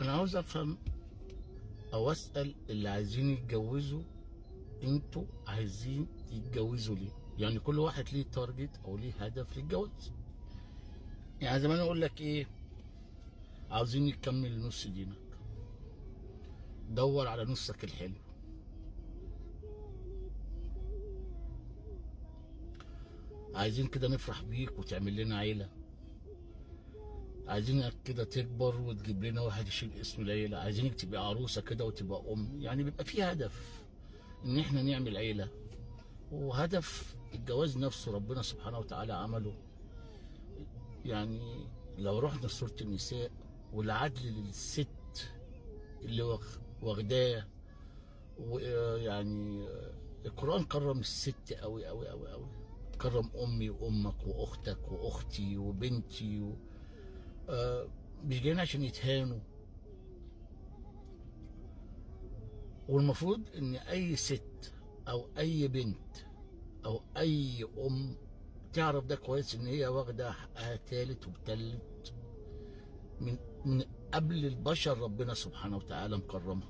انا عاوز افهم او اسال اللي عايزين يتجوزوا انتوا عايزين يتجوزوا ليه يعني كل واحد ليه تارجت او ليه هدف للجواز يعني زمان اقول لك ايه عاوزين نكمل نص دينك دور على نصك الحلو عايزين كده نفرح بيك وتعمل لنا عيله عايزينك كده تكبر وتجيب لنا واحد يشيل اسم العيله عايزينك تبقى عروسه كده وتبقى ام يعني بيبقى في هدف ان احنا نعمل عيله وهدف الجواز نفسه ربنا سبحانه وتعالى عمله يعني لو رحنا سوره النساء والعدل للست اللي واخ- واخداه ويعني القرآن كرم الست قوي قوي قوي قوي كرم أمي وأمك وأختك وأختي وبنتي و... آه مش جايين عشان يتهانوا والمفروض إن أي ست أو أي بنت أو أي أم تعرف ده كويس إن هي واخدة حقها تالت وتالت من من قبل البشر ربنا سبحانه وتعالى مكرمها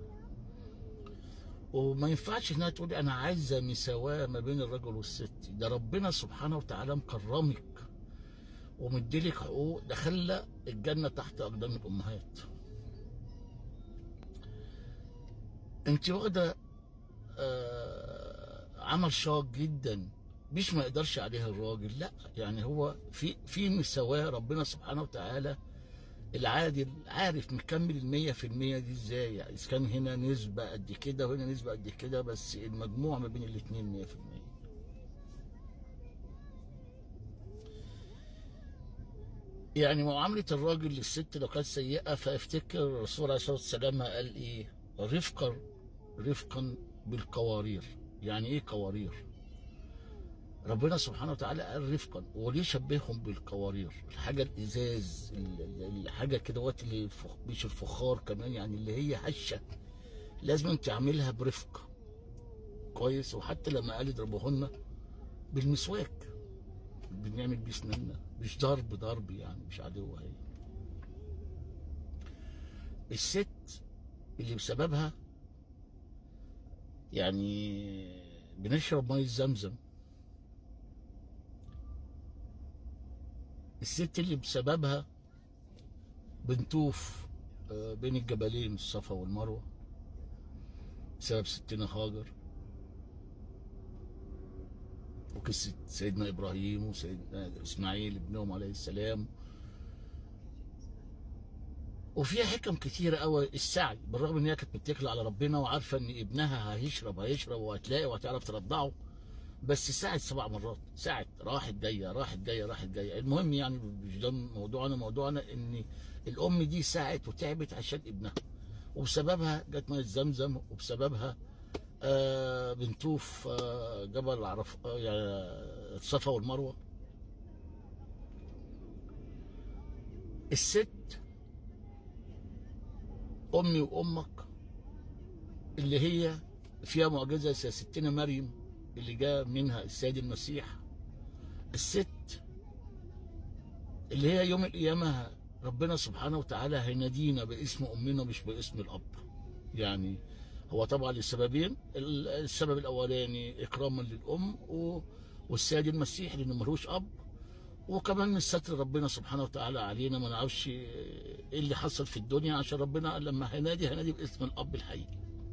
وما ينفعش انها تقول انا عايزه مساواه ما بين الرجل والست ده ربنا سبحانه وتعالى مكرمك ومديلك حقوق ده خلى الجنه تحت اقدام الامهات انت واخده آه عمل شاق جدا مش ما يقدرش عليه الراجل لا يعني هو في في مساواه ربنا سبحانه وتعالى العادل عارف مكمل المية في المية دي ازاي يعني اذا كان هنا نسبة قد كده وهنا نسبة قد كده بس المجموع ما بين الاتنين مية في المية يعني معاملة الراجل للست لو كانت سيئة فافتكر الرسول عليه الصلاة والسلام قال ايه رفقا رفقا بالقوارير يعني ايه قوارير ربنا سبحانه وتعالى قال رفقا وليه شبههم بالقوارير الحاجه الازاز ال- ال- الحاجه كده وقت اللي الفخ- مش الفخار كمان يعني اللي هي هشه لازم تعملها برفق كويس وحتى لما قال اضربوهن بالمسواك بنعمل بيه سناننا مش ضرب ضرب يعني مش عدو هي الست اللي بسببها يعني بنشرب ميه زمزم الست اللي بسببها بنطوف آه، بين الجبلين الصفا والمروه بسبب ستنا هاجر وقصة سيدنا إبراهيم وسيدنا إسماعيل ابنهم عليه السلام وفيها حكم كتيرة قوي السعي بالرغم إن هي كانت متكلة على ربنا وعارفة إن ابنها هيشرب هيشرب وهتلاقي وهتعرف ترضعه بس ساعت سبع مرات ساعت راحت جايه راحت جايه راحت جايه المهم يعني مش ده موضوعنا موضوعنا ان الام دي ساعت وتعبت عشان ابنها وبسببها جت ميه زمزم وبسببها آه بنطوف آه جبل عرف آه يعني الصفا والمروه الست امي وامك اللي هي فيها معجزه زي ستنا مريم اللي جاء منها السيد المسيح الست اللي هي يوم القيامة ربنا سبحانه وتعالى هينادينا باسم أمنا مش باسم الأب يعني هو طبعا لسببين ال- السبب الأولاني إكراما للأم و- والسيد المسيح لأنه ملوش أب وكمان من ستر ربنا سبحانه وتعالى علينا ما نعرفش ايه اللي حصل في الدنيا عشان ربنا لما هينادي هينادي باسم الأب الحي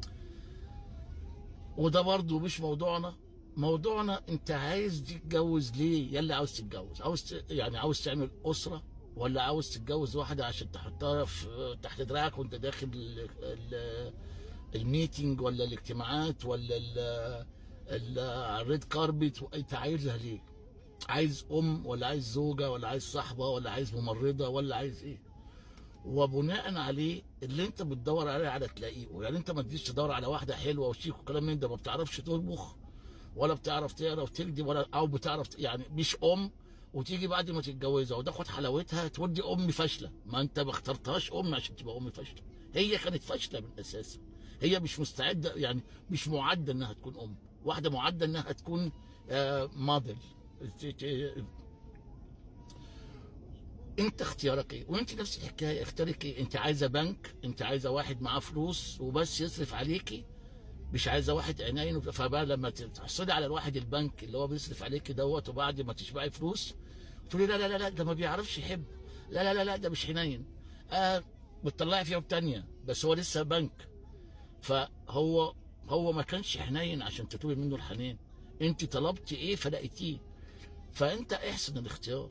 وده برضو مش موضوعنا موضوعنا انت عايز تتجوز ليه يلا عاوز تتجوز عاوز ت... يعني عاوز تعمل اسره ولا عاوز تتجوز واحده عشان تحطها في تحت دراعك وانت داخل ال... ال... الميتنج ولا الاجتماعات ولا ال... ال... الريد كاربت انت عايزها ليه عايز ام ولا عايز زوجه ولا عايز صاحبه ولا عايز ممرضه ولا عايز ايه وبناء عليه اللي انت بتدور عليه على تلاقيه يعني انت ما تجيش تدور على واحده حلوه وشيك وكلام من ده ما بتعرفش تطبخ ولا بتعرف تقرا وتكذب ولا او بتعرف ت- يعني مش ام وتيجي بعد ما تتجوزها وتاخد حلاوتها تودي ام فاشله ما انت ما اخترتهاش ام عشان تبقى ام فاشله هي كانت فاشله من اساسها هي مش مستعده يعني مش معده انها تكون ام واحده معده انها تكون آه موديل انت اختيارك ايه وانت نفس الحكايه اختيارك ايه انت عايزه بنك انت عايزه واحد معاه فلوس وبس يصرف عليكي مش عايزه واحد عينين فبقى لما تحصلي على الواحد البنك اللي هو بيصرف عليكي دوت وبعد ما تشبعي فلوس تقولي لا لا لا لا ده ما بيعرفش يحب لا لا لا لا ده مش حنين اه بتطلعي فيها تانية بس هو لسه بنك فهو هو ما كانش حنين عشان تطلبي منه الحنين انت طلبتي ايه فلقيتيه فانت احسن الاختيار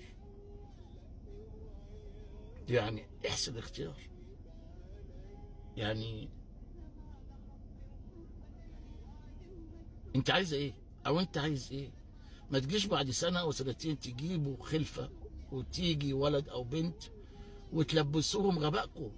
يعني احسن الاختيار يعني انت عايزه ايه او انت عايز ايه ما تجيش بعد سنه او سنتين تجيبوا خلفه وتيجي ولد او بنت وتلبسوهم غبائكم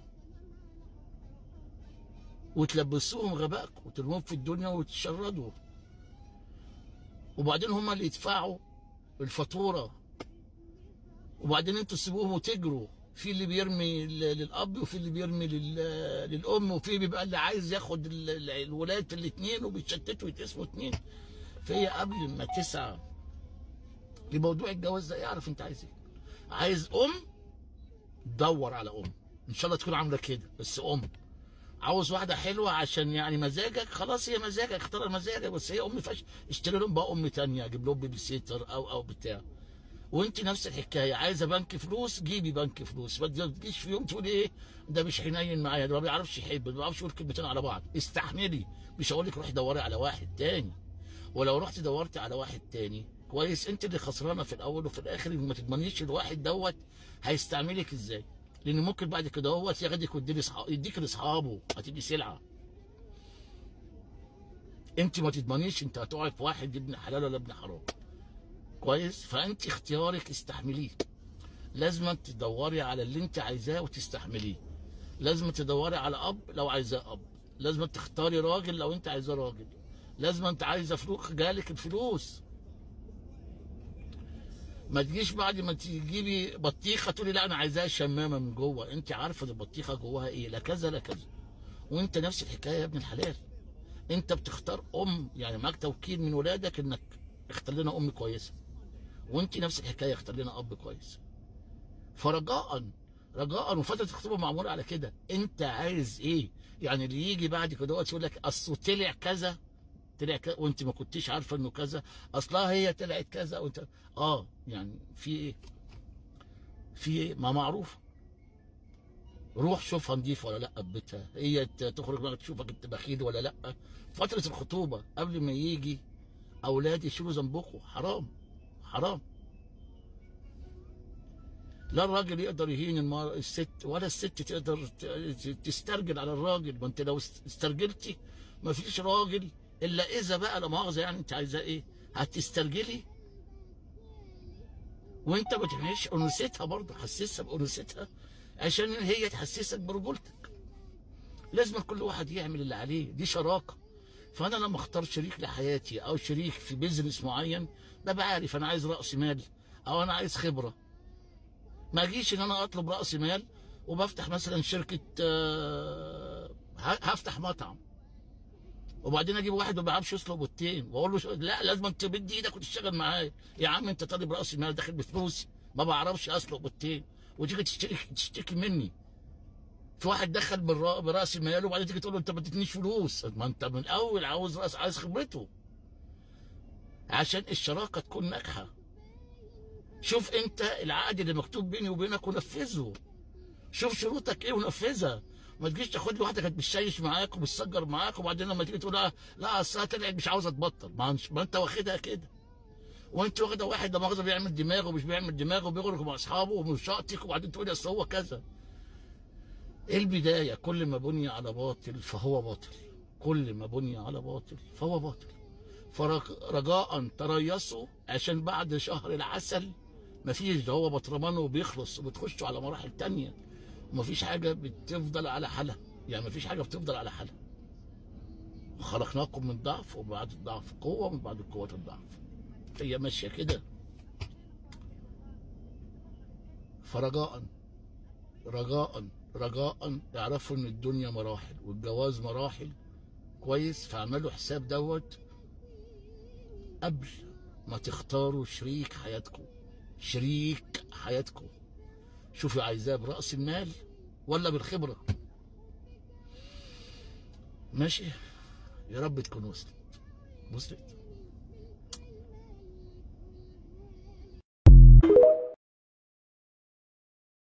وتلبسوهم غبائكم وترموهم في الدنيا وتشردوا وبعدين هم اللي يدفعوا الفاتوره وبعدين انتوا تسيبوهم وتجروا في اللي بيرمي للاب وفي اللي بيرمي للام وفي بيبقى اللي عايز ياخد الولاد في الاثنين وبيتشتتوا يتقسموا اثنين فهي قبل ما تسعى لموضوع الجواز ده اعرف انت عايز ايه عايز ام دور على ام ان شاء الله تكون عامله كده بس ام عاوز واحده حلوه عشان يعني مزاجك خلاص هي مزاجك اختار مزاجك بس هي ام فش اشتري لهم بقى ام تانية اجيب لهم بيبي سيتر او او بتاع وانت نفس الحكايه عايزه بنك فلوس جيبي بنك فلوس ما تجيش في يوم تقولي ايه ده مش حنين معايا ده ما بيعرفش يحب ما بيعرفش يقول كلمتين على بعض استحملي مش هقول لك روحي دوري على واحد تاني ولو رحت دورتي على واحد تاني كويس انت اللي خسرانه في الاول وفي الاخر ما تضمنيش الواحد دوت هيستعملك ازاي لان ممكن بعد كده هو ياخدك ويديك يديك لاصحابه هتبقي سلعه انت ما تضمنيش انت هتقعي في واحد ابن حلال ولا ابن حرام كويس فانت اختيارك استحمليه لازم تدوري على اللي انت عايزاه وتستحمليه لازم تدوري على اب لو عايزاه اب لازم تختاري راجل لو انت عايزاه راجل لازم انت عايزه فلوس جالك الفلوس ما تجيش بعد ما تجيبي بطيخه تقولي لا انا عايزاها شمامه من جوه انت عارفه البطيخه جواها ايه لا كذا لا كذا وانت نفس الحكايه يا ابن الحلال انت بتختار ام يعني معاك توكيل من ولادك انك اختار لنا ام كويسه وانت نفس الحكايه اختار لنا اب كويس فرجاء رجاء وفتره الخطوبه معموله على كده انت عايز ايه يعني اللي يجي بعد كده يقول لك اصله طلع كذا طلع كذا وانت ما كنتيش عارفه انه كذا اصلها هي طلعت كذا وانت اه يعني في ايه في ايه ما معروف روح شوفها نضيفه ولا لا ببيتها هي تخرج بقى تشوفك انت بخيل ولا لا فتره الخطوبه قبل ما يجي اولاد يشيلوا ذنبكم حرام حرام لا الراجل يقدر يهين المر... الست ولا الست تقدر تسترجل على الراجل ما انت لو استرجلتي ما فيش راجل الا اذا بقى لا مؤاخذه يعني انت عايزاه ايه هتسترجلي وانت ما تبقاش انوثتها برضه حسسها بانوثتها عشان هي تحسسك برجولتك لازم كل واحد يعمل اللي عليه دي شراكه فانا لما اختار شريك لحياتي او شريك في بيزنس معين ببقى عارف انا عايز راس مال او انا عايز خبره ما اجيش ان انا اطلب راس مال وبفتح مثلا شركه هفتح مطعم وبعدين اجيب واحد ما بيعرفش يسلق بيضتين واقول له لا لازم انت بدي ايدك وتشتغل معايا يا عم انت طالب راس مال داخل بفلوسي ما بعرفش اسلق بيضتين وتيجي تشتري تشتكي مني في واحد دخل براس المال وبعدين تيجي تقول له انت ما اديتنيش فلوس ما انت من الاول عاوز راس عايز خبرته عشان الشراكه تكون ناجحه شوف انت العقد اللي مكتوب بيني وبينك ونفذه شوف شروطك ايه ونفذها ما تجيش تاخد لي واحده كانت بتشيش معاك وبتسجر معاك وبعدين لما تيجي تقول لها لا اصل طلعت مش عاوزه تبطل ما, ما انت واخدها كده وانت واخده واحد ده مؤاخذه بيعمل دماغه ومش بيعمل دماغه وبيغرق مع اصحابه ومش شاطك وبعدين تقول اصل هو كذا ايه البدايه كل ما بني على باطل فهو باطل كل ما بني على باطل فهو باطل فرجاء تريثوا عشان بعد شهر العسل مفيش ده هو بطرمان وبيخلص وبتخشوا على مراحل تانية ومفيش حاجة بتفضل على حالها يعني مفيش حاجة بتفضل على حالها خلقناكم من ضعف وبعد الضعف قوة ومن بعد القوة الضعف هي ماشية كده فرجاء رجاء رجاء اعرفوا ان الدنيا مراحل والجواز مراحل كويس فاعملوا حساب دوت قبل ما تختاروا شريك حياتكم شريك حياتكم شوفي عايزاه براس المال ولا بالخبره ماشي يا رب تكون وصلت وصلت